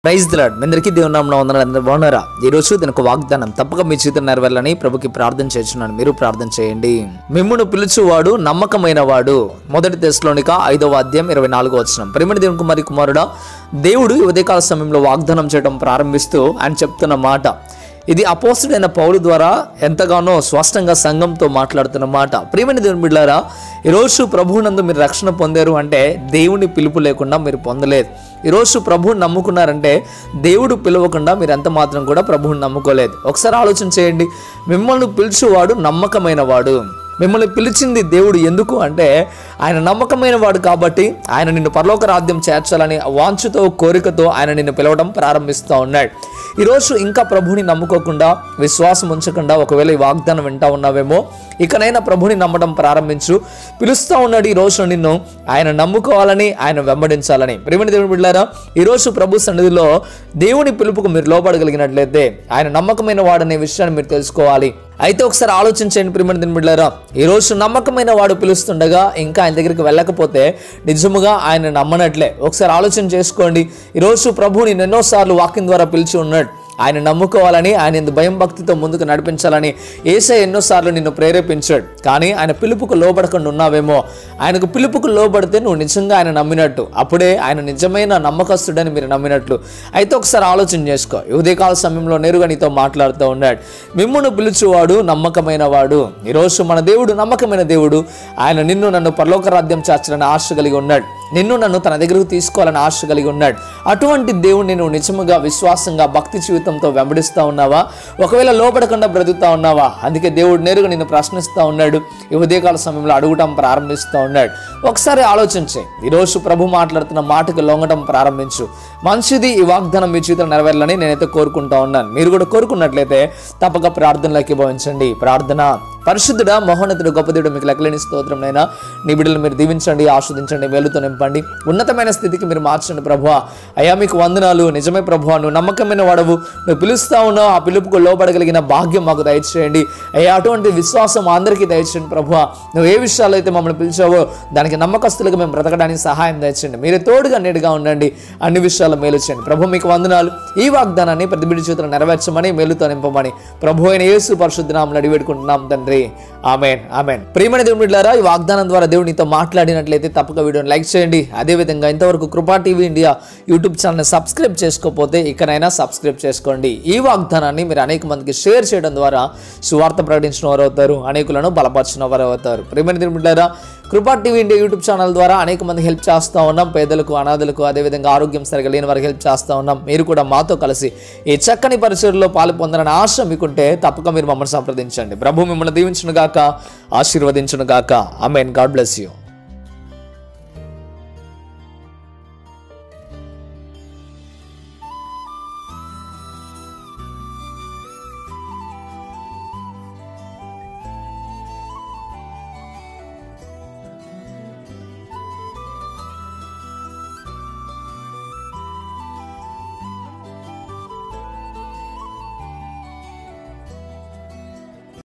praise దిలాడ్ మీ అందరికీ దేవుని నామమున వందనాలు అందరూ బాగున్నారా ఈ రోజు దీనికి వాగ్దానం తప్పక మీ జీవితం నెరవేరాలని ప్రభుకి ప్రార్థన చేస్తున్నాను మీరు ప్రార్థన చేయండి మిమ్మును పిలుచువాడు నమ్మకమైన వాడు మొదటి దశలోనిక ఐదవ అధ్యాయం ఇరవై నాలుగో వచ్చిన ప్రేమని దేవుని కుమారి కుమారుడా దేవుడు ఈ ఉదయకాల సమయంలో వాగ్దానం చేయడం ప్రారంభిస్తూ ఆయన చెప్తున్న మాట ఇది అపోస్తుడైన పౌలు ద్వారా ఎంతగానో స్పష్టంగా సంఘంతో మాట్లాడుతున్న మాట ప్రియమైన దేవుని బిడ్డారా ఈరోజు ప్రభువునందు మీరు రక్షణ పొందారు అంటే దేవుని పిలుపు లేకుండా మీరు పొందలేదు ఈరోజు ప్రభువుని నమ్ముకున్నారంటే దేవుడు పిలవకుండా మీరు ఎంత మాత్రం కూడా ప్రభువుని నమ్ముకోలేదు ఒకసారి ఆలోచన చేయండి మిమ్మల్ని పిలుచువాడు నమ్మకమైన వాడు మిమ్మల్ని పిలిచింది దేవుడు ఎందుకు అంటే ఆయన నమ్మకమైన వాడు కాబట్టి ఆయన నిన్ను పరలోక రాజ్యం చేర్చాలని వాంఛతో కోరికతో ఆయన నిన్ను పిలవడం ప్రారంభిస్తూ ఉన్నాడు ఈరోజు ఇంకా ప్రభుని నమ్ముకోకుండా విశ్వాసం ఉంచకుండా ఒకవేళ ఈ వాగ్దానం వింటా ఉన్నావేమో ఇకనైనా ప్రభుని నమ్మడం ప్రారంభించు పిలుస్తూ ఉన్నాడు ఈ రోజు నిన్ను ఆయన నమ్ముకోవాలని ఆయన వెంబడించాలని ప్రేమని దేవుని బిడ్డారా ఈరోజు ప్రభు సన్నిధిలో దేవుని పిలుపుకు మీరు లోబడగలిగినట్లయితే ఆయన నమ్మకమైన వాడనే విషయాన్ని మీరు తెలుసుకోవాలి అయితే ఒకసారి ఆలోచించండి ప్రియమైన దిన బిడ్డారా ఈరోజు నమ్మకమైన వాడు పిలుస్తుండగా ఇంకా ఆయన దగ్గరికి వెళ్ళకపోతే నిజముగా ఆయన నమ్మనట్లే ఒకసారి ఆలోచన చేసుకోండి ఈరోజు ప్రభువుని ఎన్నోసార్లు వాక్యం ద్వారా పిలిచి ఉన్నాడు ఆయన నమ్ముకోవాలని ఆయన ఇందు భయం భక్తితో ముందుకు నడిపించాలని ఏసై ఎన్నోసార్లు నిన్ను ప్రేరేపించాడు కానీ ఆయన పిలుపుకు లోబడకుండా ఉన్నావేమో ఆయనకు పిలుపుకు లోబడితే నువ్వు నిజంగా ఆయన నమ్మినట్టు అప్పుడే ఆయన నిజమైన నమ్మకస్తుడని మీరు నమ్మినట్లు అయితే ఒకసారి ఆలోచన చేసుకో ఈ ఉదయకాల సమయంలో నేరుగా నీతో మాట్లాడుతూ ఉన్నాడు మిమ్మును పిలుచువాడు నమ్మకమైన వాడు ఈరోజు మన దేవుడు నమ్మకమైన దేవుడు ఆయన నిన్ను నన్ను పరలోక రాజ్యం చేర్చాలని ఆశ కలిగి ఉన్నాడు నిన్ను నన్ను తన దగ్గరకు తీసుకోవాలని ఆశ కలిగి ఉన్నాడు అటువంటి దేవుడిని నువ్వు నిజముగా విశ్వాసంగా భక్తి జీవితంతో వెంబడిస్తూ ఉన్నావా ఒకవేళ లోపడకుండా బ్రతుకుతా ఉన్నావా అందుకే దేవుడు నేరుగా నిన్ను ప్రశ్నిస్తూ ఉన్నాడు ఈ ఉదయకాల సమయంలో అడుగుటం ప్రారంభిస్తూ ఉన్నాడు ఒకసారి ఆలోచించే ఈరోజు ప్రభు మాట్లాడుతున్న మాటకు లొంగటం ప్రారంభించు మంచిది ఈ వాగ్దానం మీ జీవితంలో నెరవేరాలని నేనైతే కోరుకుంటా ఉన్నాను మీరు కూడా కోరుకున్నట్లయితే తప్పక ప్రార్థనలోకి భావించండి ప్రార్థన పరిశుద్ధుడ మహోన్నతుడు గొప్పదేవుడు మీకు లెక్కలేని స్తోత్రం నైనా నీ బిడ్డలు మీరు దీవించండి ఆస్వాదించండి మేలుతో నింపండి ఉన్నతమైన స్థితికి మీరు మార్చండి ప్రభు అయ్యా మీకు వందనాలు నిజమే ప్రభు నువ్వు నమ్మకమైన వాడవు నువ్వు పిలుస్తా ఉన్నావు ఆ పిలుపుకు లోపడగలిగిన భాగ్యం మాకు దయచేయండి అయ్యా అటువంటి విశ్వాసం అందరికీ దయచేయండి ప్రభు నువ్వు ఏ విషయాలు అయితే మమ్మల్ని పిలిచావో దానికి నమ్మకస్తులుగా మేము బ్రతకడానికి సహాయం దయచేయండి మీరే తోడుగా నీడుగా ఉండండి అన్ని విషయాలు మేలు చేయండి ప్రభు మీకు వందనాలు ఈ వాగ్దానాన్ని ప్రతి బిడ్డ చేతులు నెరవేర్చమని మేలుతో నింపమని ప్రభు అయిన యేసు పరిశుద్ధనామలు అడివేడుకుంటున్నాం తండ్రి ఆమెన్ ఆమెన్ ప్రియమైన దేవుని బిడ్డారా ఈ వాగ్దానం ద్వారా దేవుడు నీతో మాట్లాడినట్లయితే తప్పక వీడియోని లైక్ చేయండి అదేవిధంగా ఇంతవరకు కృపా టీవీ ఇండియా యూట్యూబ్ ఛానల్ని సబ్స్క్రైబ్ చేసుకోకపోతే ఇకనైనా సబ్స్క్రైబ్ చేసుకోండి ఈ వాగ్దానాన్ని మీరు అనేక మందికి షేర్ చేయడం ద్వారా సువార్త ప్రకటించిన వారు అవుతారు అనేకులను బలపరిచిన వారు అవుతారు ప్రియమైన దేవుని బిడ్డారా కృపా టీవీ ఇండియా యూట్యూబ్ ఛానల్ ద్వారా అనేక మంది హెల్ప్ చేస్తూ ఉన్నాం పేదలకు అనాథలకు అదేవిధంగా ఆరోగ్యం సరిగా లేని వారికి హెల్ప్ చేస్తూ ఉన్నాం మీరు కూడా మాతో కలిసి ఈ చక్కని పరిచయలో పాలు పొందాలని ఆశ మీకుంటే తప్పక మీరు మమ్మల్ని సంప్రదించండి ప్రభు మిమ్మల్ని దీవించును గాక ఆశీర్వదించును గాక అమెన్ గాడ్ బ్లెస్ యూ